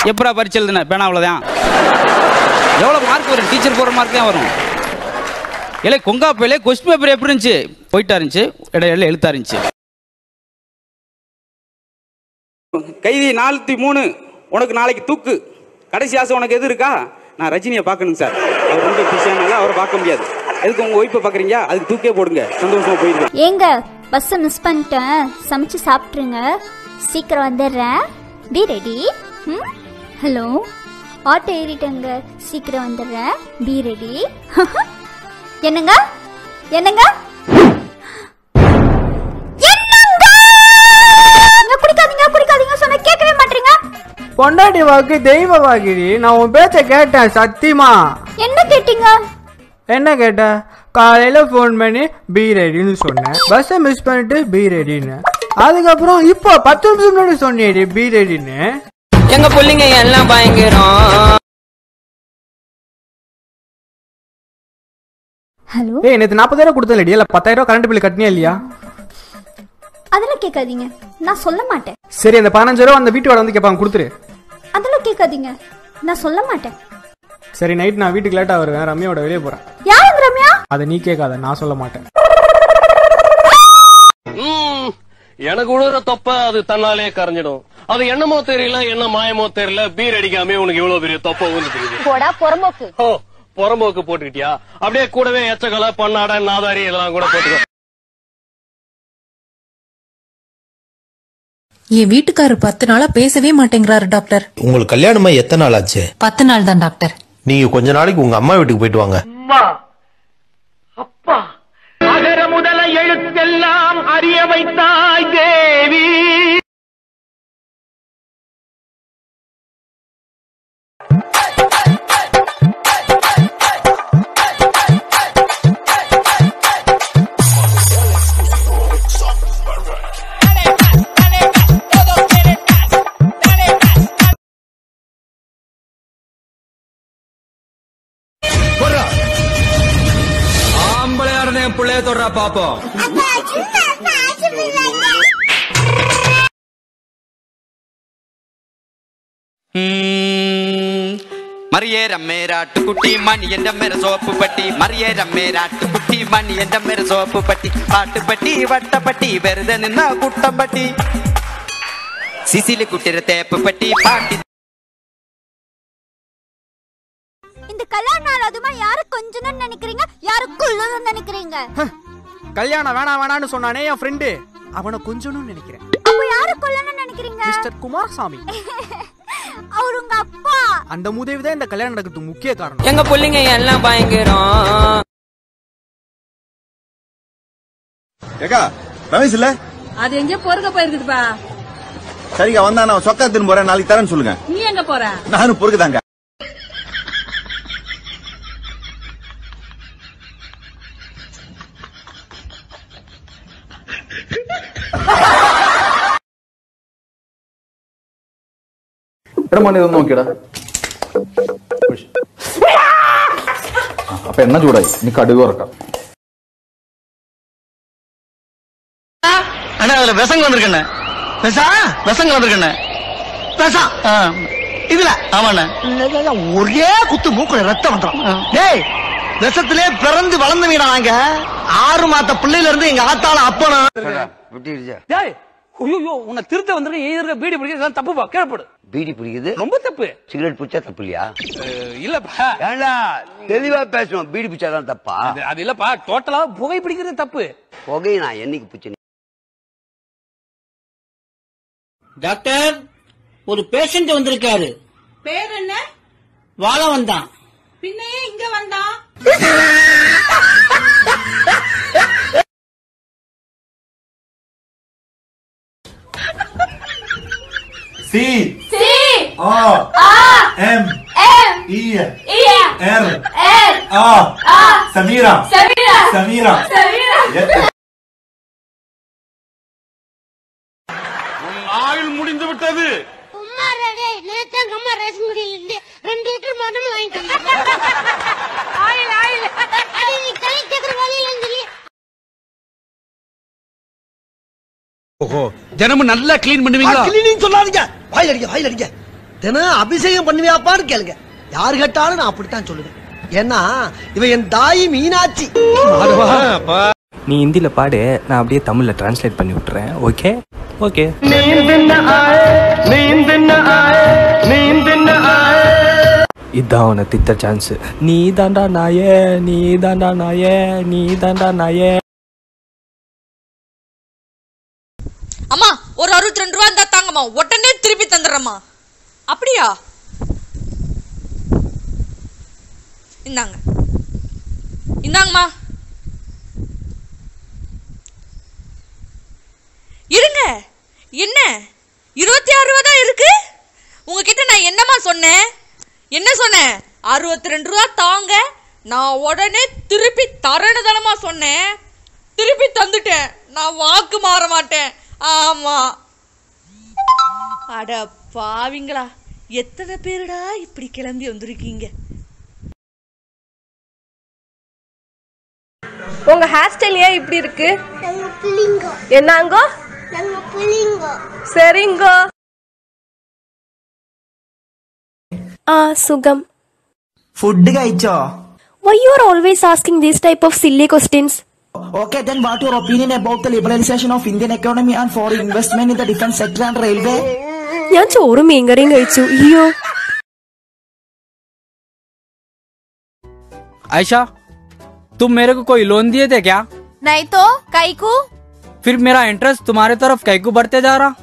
எப்படா பரிச்சு எழுதுன பேனா அவ்வளோதான் எவ்வளோ மார்க் வரும் டீச்சர் போடுற மார்க் தான் வரும் இல்லை கொங்காப்பையிலே கொஸ்டின் பேப்பர் எப்படி இருந்துச்சு போயிட்டா இருந்துச்சு இடையில எழுத்தா இருந்துச்சு கைதி நானூற்றி மூணு உனக்கு நாளைக்கு தூக்கு கடைசி ஆசை உனக்கு எது இருக்கா நான் ரஜினியை பார்க்கணுங்க சார் அவர் ரொம்ப பிஸியானால அவரை பார்க்க முடியாது எதுக்கு உங்கள் ஒய்ஃபை பார்க்குறீங்க அதுக்கு தூக்கே போடுங்க சந்தோஷமா போயிடுவேன் ஏங்க பஸ்ஸை மிஸ் பண்ணிட்டேன் சமைச்சு சாப்பிட்ருங்க சீக்கிரம் வந்துடுறேன் பி ரெடி ம் ஹலோ ஆட்டோ ஏறிட்டேங்க சீக்கிரம் வந்துடுறேன் பி ரெடி என்னங்க என்னங்க என்னங்க? இங்க குடிக்காதீங்க குடிக்காதீங்க சொன்ன கேட்கவே மாட்டீங்க பொண்டாட்டி வாக்கு தெய்வ வாக்கிடி நான் உன் பேச்ச கேட்டேன் சத்தியமா என்ன கேட்டீங்க என்ன கேட்ட காலையில ஃபோன் பண்ணி பி ரெடின்னு சொன்னேன் பஸ்ஸை மிஸ் பண்ணிட்டு பி ரெடின்னு அதுக்கப்புறம் இப்போ பத்து நிமிஷம் முன்னாடி சொன்னியடி பி ரெடின்னு எங்க புள்ளைங்க எல்லாம் பயங்கரம் ஹலோ ஏய் நேற்று நாற்பதாயிரம் கொடுத்தலடி இல்லை பத்தாயிரம் கரண்ட் பில் கட்டினியா இல்லையா அதெல்லாம் கேட்காதீங்க நான் சொல்ல மாட்டேன் சரி அந்த பதினஞ்சாயிரம் அந்த வீட்டு வாடகை வந்து கேட்பாங்க கொடுத்துரு அதெல்லாம் கேட்காதீங்க நான் சொல்ல மாட்டேன் சரி நைட் நான் வீட்டுக்கு லேட்டாக வருவேன் ரம்யாவோட வெளியே போகிறேன் யாருங்க ரம்யா அதை நீ கேட்காத நான் சொல்ல மாட்டேன் ம், எனக்கு விழுற தொப்ப அது தன்னாலே கரைஞ்சிடும் அது என்னமோ தெரியல என்ன மாயமோ தெரியல பீர் அடிக்காம உனக்கு இவ்வளவு பெரிய தொப்ப வந்து போடா புறம்போக்கு ஓ புறம்போக்கு போட்டுக்கிட்டியா அப்படியே கூடவே எச்சக்கலை பண்ணாட நாதாரி இதெல்லாம் கூட போட்டுக்கோ என் வீட்டுக்காரர் பத்து நாளா பேசவே மாட்டேங்கிறாரு டாக்டர் உங்களுக்கு கல்யாணமா எத்தனை நாள் ஆச்சு பத்து நாள் தான் டாக்டர் நீங்க கொஞ்ச நாளைக்கு உங்க அம்மா வீட்டுக்கு போயிட்டு வாங்க அகர முதல எழுத்தெல்லாம் அறிய வைத்தாய் தேவி ஆம்பளையா இருந்தேன் பிள்ளைய தொடரா பாப்போம் மரியே ரம்மேராட்டு குட்டி மணி என்ற மேர சோப்பு பட்டி மரியே ரம்மேராட்டு குட்டி மணி என்ற மேர சோப்பு பட்டி பாட்டு பட்டி வட்டப்பட்டி வெறுத நின்னா குட்டம் பட்டி சிசிலி குட்டிர தேப்பு பட்டி பாட்டி இந்த கல்யாண நாள் அதுமா யாரு கொஞ்சம்னு நினைக்கிறீங்க யாரு குள்ளன்னு நினைக்கிறீங்க கல்யாணம் வேணாம் வேணாம்னு சொன்னானே என் ஃப்ரெண்டு அவனை கொஞ்சணும்னு நினைக்கிறேன் அப்ப யாரு கொல்லன்னு நினைக்கிறீங்க மிஸ்டர் குமாரசாமி அவர் உங்க அப்பா அந்த உதவி தான் இந்த கல்யாணம் நடக்கிறதுக்கு முக்கிய காரணம் எங்க புள்ளைங்க எல்லாம் பயங்கரம் ஏக்கா ரமேஷ் இல்ல அது எங்க பொறுக்க போயிருக்குதுப்பா சரிக்கா வந்தா நான் சொக்கா திரும்ப போறேன் நாளைக்கு தரேன்னு சொல்லுங்க நீ எங்க போற நானும் பொறுக்குதாங்க എടാ ഇതൊന്ന് നോക്കിയടാ അപ്പൊ എണ്ണ ചൂടായി ഇനി കടുക് വറക്കാം அண்ணா அதுல விசங்க வந்திருக்கண்ணே விசா விசங்க வந்திருக்கண்ணே விசா இதுல ஆமாண்ணே ஒரே குத்து மூக்குல ரத்தம் வந்துடும் டேய் விஷத்திலே பிறந்து வளர்ந்து வீடா நாங்க ஆறு மாத்த பிள்ளையில இருந்து எங்க ஆத்தால அப்பனும் டேய் ஐயோ உன்னை திருத்த வந்திருக்க எதிர்க்க பீடி பிடிக்கிறது தப்புப்பா கேட்படு பீடி பிடிக்குது ரொம்ப தப்பு சிகரெட் பிடிச்சா தப்பு இல்லையா இல்லப்பா ஏண்டா தெளிவா பேசணும் பீடி பிடிச்சாதான் தப்பா அது- அது இல்லப்பா டோட்டலா புகை பிடிக்கிறது தப்பு புகை நான் என்னைக்கு பிடிச்சேன் டாக்டர் ஒரு பேஷண்ட் வந்திருக்காரு பேர் என்ன வாழ வந்தான் பின்னையே இங்க வந்தான் சி சி ஆ ஆ எம் எம் இ இ எர் எல் ஆ ஆ சமீரா சமீரா சமீரா சமீரா ஆயுள் முடிந்து விட்டது நேத்து எங்க அம்மா ரேஷன் கடையில ரெண்டு லிட்டர் மட்டும் வாங்கிட்டு ஆயில் ஆயில் அது நீ கை கேக்குற வேலையில இருந்து ஓஹோ தினமும் நல்லா க்ளீன் பண்ணுவீங்களா கிளீனிங் சொல்லாதீங்க வாயில் அடிக்க வாயில் அடிக்க தினம் அபிஷேகம் பண்ணுவியாப்பான்னு கேளுங்க யாரு கேட்டாலும் நான் அப்படித்தான் சொல்லுவேன் ஏன்னா இவன் என் தாய் மீனாட்சி மாதவா. நீ ஹிந்தில பாடு நான் அப்படியே தமிழ்ல டிரான்ஸ்லேட் பண்ணி விட்டுறேன் ஓகே ஓகே இதான் உன தித்த சான்ஸ் நீ தாண்டா நாயே நீ தாண்டா நாயே நீ தாண்டா நாயே அம்மா ஒரு அறுபத்தி ரெண்டு ரூபா இருந்தா தாங்கம்மா உடனே திருப்பி தந்துடுறேம்மா அப்படியா இந்தாங்க இந்தாங்கம்மா இருங்க என்ன இருபத்தி ஆறு ரூபா தான் இருக்கு உங்ககிட்ட நான் என்னம்மா சொன்னேன் என்ன சொன்னேன் அறுபத்தி ரெண்டு ரூபா தாங்க நான் உடனே திருப்பி தரேன்னு தானம்மா சொன்னேன் திருப்பி தந்துட்டேன் நான் வாக்கு மாற மாட்டேன் ஆமா அட பாவிங்களா எத்தனை பேருடா இப்படி கிளம்பி வந்திருக்கீங்க உங்க ஹேர் ஸ்டைல் ஏன் இப்படி இருக்கு என்னங்கோ சரிங்கோ ആ സുഖം ഫുഡ് കഴിച്ചോ why you are always asking these type of silly questions Okay, then what your opinion about the liberalization of Indian economy and foreign investment in the defense sector and railway? ഞാൻ ചോറും മീൻകറിയും കഴിച്ചു അയ്യോ आयशा तुम मेरे को कोई लोन दिए थे क्या नहीं तो कई को फिर मेरा इंटरेस्ट तुम्हारे तरफ कैकू बढ़ते जा रहा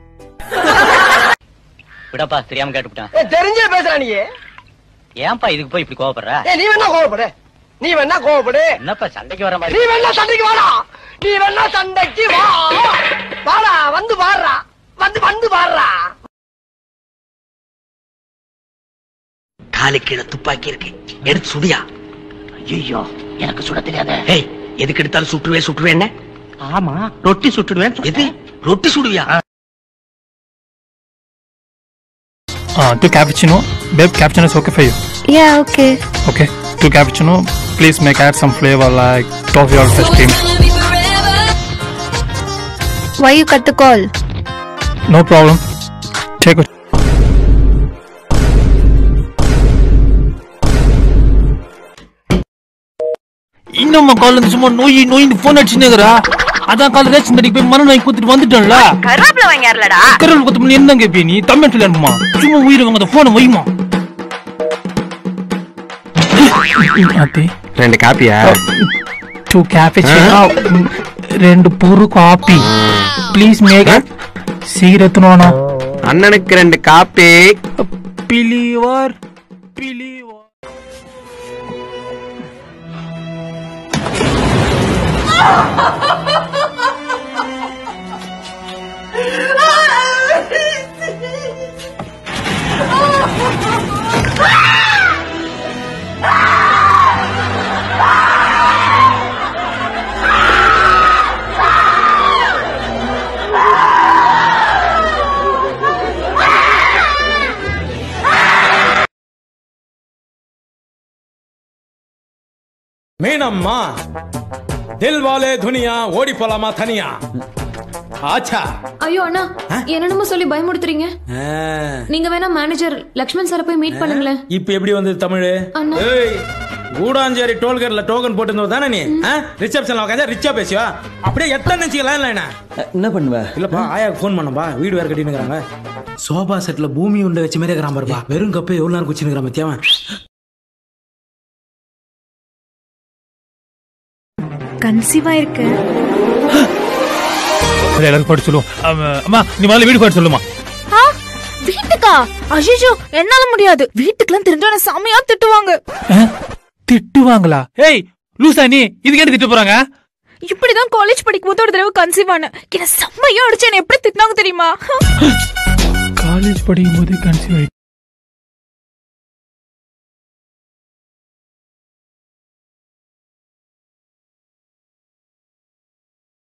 விடப்பா தெரியாம கேட்டுவிட்டேன் தெரிஞ்சே பேசுற நீ ஏன்பா இதுக்கு போய் இப்படி கோவப்படுற ஏய், நீ வேணா கோவப்படு நீ வேணா கோவப்படு என்னப்பா சண்டைக்கு வர நீ மாதிரி வேணா சண்டைக்கு வாடா நீ வேணா சண்டைக்கு வா வாடா வந்து பாடுறா வந்து வந்து பாடுறா காலு கீழே துப்பாக்கி இருக்கு எடுத்து சுடியா ஐயோ எனக்கு சுட தெரியாத ஏய் எதுக்கு எடுத்தாலும் சுட்டுவே சுட்டுவேன் ஆமா ரொட்டி சுட்டுடுவேன் எது ரொட்டி சுடுவியா Uh, two cappuccino. Babe, cappuccino is okay for you. Yeah, okay. Okay. Two cappuccino. Please make add some flavor like toffee or fresh cream. Why you cut the call? No problem. Take it. இன்னும் கால் வந்து சும்மா நோய் நோயின்னு phone அடிச்சுனேங்கிறா அதான் கால் ration கடைக்கு போய் மன நோய் குத்துட்டு வந்துட்டோம்ல கருவேப்பில வாங்கியார்லடா கரல் குத்து பண்ணி என்ன கேப்பிய நீ தமிழ் அனுப்புமா சும்மா உயிரை வாங்க போனை வைமா ஆத்தி ரெண்டு காப்பியா டூ கேபிச்சினோ ரெண்டு பொரு காப்பி ப்ளீஸ் மேக் சீரத்துனோனா அண்ணனுக்கு ரெண்டு காப்பி பிலீவர் மீனம்மா தில் வாலே துனியா ஓடி போலாமா தனியா ஆச்சா ஐயோ அண்ணா என்னென்னமோ சொல்லி பயமுடுத்துறீங்க ஆ, நீங்க வேணா மேனேஜர் லக்ஷ்மண் சாரை போய் மீட் பண்ணுங்களேன் இப்ப எப்படி வந்தது தமிழ் அண்ணா. ஏய் கூடாஞ்சேரி டோல்கேட்ல டோக்கன் போட்டு தானே நீ ரிசப்ஷன்ல உட்காந்து ரிச்சா பேசுவா அப்படியே எத்தனை நினைச்சு லைன்ல என்ன என்ன பண்ணுவ இல்லப்பா ஆயாக்கு ஃபோன் பண்ணப்பா வீடு வேற கட்டினுங்கிறாங்க சோபா செட்ல பூமி உண்டை வச்ச மாதிரி இருக்கிறான் பாருப்பா வெறும் கப்பை எவ்வளவு நேரம் குச்சினுக்கிறான் மத்தியாவன் கன்சீவா இருக்கு சரி, எல்லாரும் போட்டு சொல்லுவோம் அம்ம- அம்மா நீ முதல்ல வீடு போட்டு சொல்லுமா வீட்டுக்கா அஜிஜோ என்னால முடியாது வீட்டுக்குலாம் தெரிஞ்சா செமையா திட்டுவாங்க திட்டுவாங்களா ஏய் லூசா நீ இதுக்கு என்ன திட்டு போறாங்க இப்படிதான் காலேஜ் படிக்கும் போது ஒரு தடவை கன்சீவ் ஆன என்ன செம்மையா அடிச்சு என்ன எப்படி திட்டினாங்க தெரியுமா காலேஜ் படிக்கும் போது கன்சீவ்